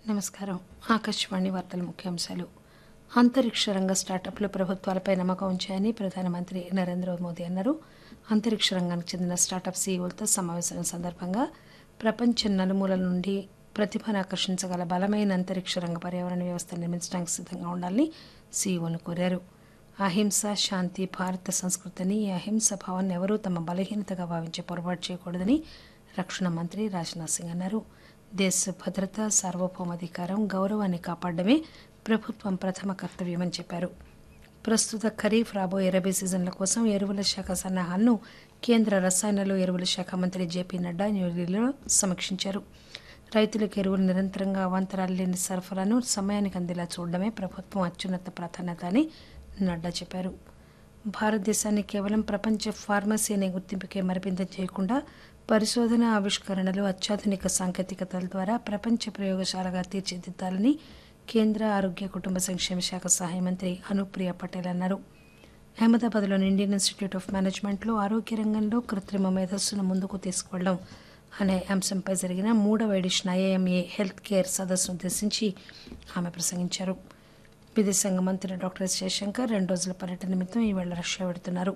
నమస్కారం ఆకాశవాణి వార్తల ముఖ్యాంశాలు అంతరిక్ష రంగ స్టార్టప్లు ప్రభుత్వాలపై నమ్మకం ఉంచాయని ప్రధానమంత్రి నరేంద్ర మోదీ అన్నారు అంతరిక్ష రంగానికి చెందిన స్టార్టప్ సీఈఓలతో సమావేశం సందర్భంగా ప్రపంచం నలుమూలల నుండి ప్రతిభను ఆకర్షించగల బలమైన అంతరిక్ష రంగ పర్యావరణ వ్యవస్థ నిర్మించడానికి సిద్ధంగా ఉండాలని సీఈఓను కోరారు అహింస శాంతి భారత సంస్కృతిని ఈ అహింస భావాన్ని ఎవరూ తమ బలహీనతగా భావించే పొరపాటు చేయకూడదని రక్షణ మంత్రి రాజ్నాథ్ సింగ్ అన్నారు దేశ భద్రత సార్వభౌమాధికారం గౌరవాన్ని కాపాడమే ప్రభుత్వం ప్రథమ కర్తవ్యమని చెప్పారు ప్రస్తుత ఖరీఫ్ రాబోయే రబీ సీజన్ల కోసం ఎరువుల శాఖ సన్నాహాలను కేంద్ర రసాయనాలు ఎరువుల శాఖ మంత్రి జేపీ నడ్డా న్యూఢిల్లీలో సమీక్షించారు రైతులకు ఎరువులు నిరంతరంగా అవాంతరాలు లేని సరఫరాను సమయానికి అందేలా చూడడమే ప్రభుత్వం అత్యున్నత ప్రాధాన్యత అని నడ్డా చెప్పారు భారతదేశాన్ని కేవలం ప్రపంచ ఫార్మసీ అనే గుర్తింపుకే మరిపిందం చేయకుండా పరిశోధన ఆవిష్కరణలు అత్యాధునిక సాంకేతికతల ద్వారా ప్రపంచ ప్రయోగశాలగా తీర్చిదిద్దాలని కేంద్ర ఆరోగ్య కుటుంబ సంక్షేమ శాఖ సహాయ మంత్రి అనుప్రియ పటేల్ అన్నారు అహ్మదాబాద్లోని ఇండియన్ ఇన్స్టిట్యూట్ ఆఫ్ మేనేజ్మెంట్లో ఆరోగ్య రంగంలో కృత్రిమ మేధస్సును ముందుకు తీసుకువెళ్లడం అనే అంశంపై జరిగిన మూడవ ఎడిషన్ ఐఏఎంఏ హెల్త్ కేర్ సదస్సును ఉద్దేశించి ఆమె ప్రసంగించారు విదేశాంగ మంత్రి డాక్టర్ ఎస్ జయశంకర్ రెండు రోజుల పర్యటన నిమిత్తం ఈవేళ రష్యా వెడుతున్నారు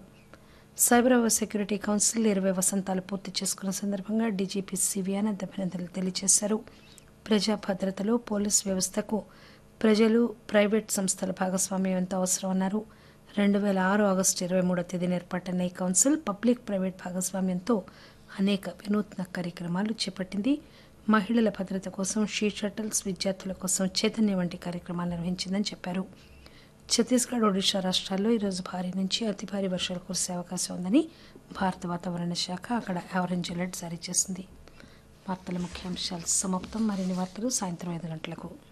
సైబర్ సెక్యూరిటీ కౌన్సిల్ ఇరవై వసంతాలు పూర్తి చేసుకున్న సందర్భంగా డీజీపీ సివియాన్ అభినందనలు తెలియజేశారు ప్రజా భద్రతలో పోలీస్ వ్యవస్థకు ప్రజలు ప్రైవేట్ సంస్థల భాగస్వామ్యం ఎంతో అవసరమన్నారు రెండు వేల ఆరు ఆగస్టు ఇరవై మూడో తేదీన ఏర్పాటైన ఈ కౌన్సిల్ పబ్లిక్ ప్రైవేట్ భాగస్వామ్యంతో అనేక వినూత్న కార్యక్రమాలు చేపట్టింది మహిళల భద్రత కోసం షీ షటిల్స్ విద్యార్థుల కోసం చైతన్య వంటి కార్యక్రమాలు నిర్వహించిందని చెప్పారు ఛత్తీస్గఢ్ ఒడిషా రాష్ట్రాల్లో ఈరోజు భారీ నుంచి అతి భారీ వర్షాలు కురిసే అవకాశం ఉందని భారత వాతావరణ శాఖ అక్కడ ఆరెంజ్ అలర్ట్ జారీ చేసింది వార్తల ముఖ్యాంశాలు సమాప్తం మరిన్ని వార్తలు సాయంత్రం ఐదు గంటలకు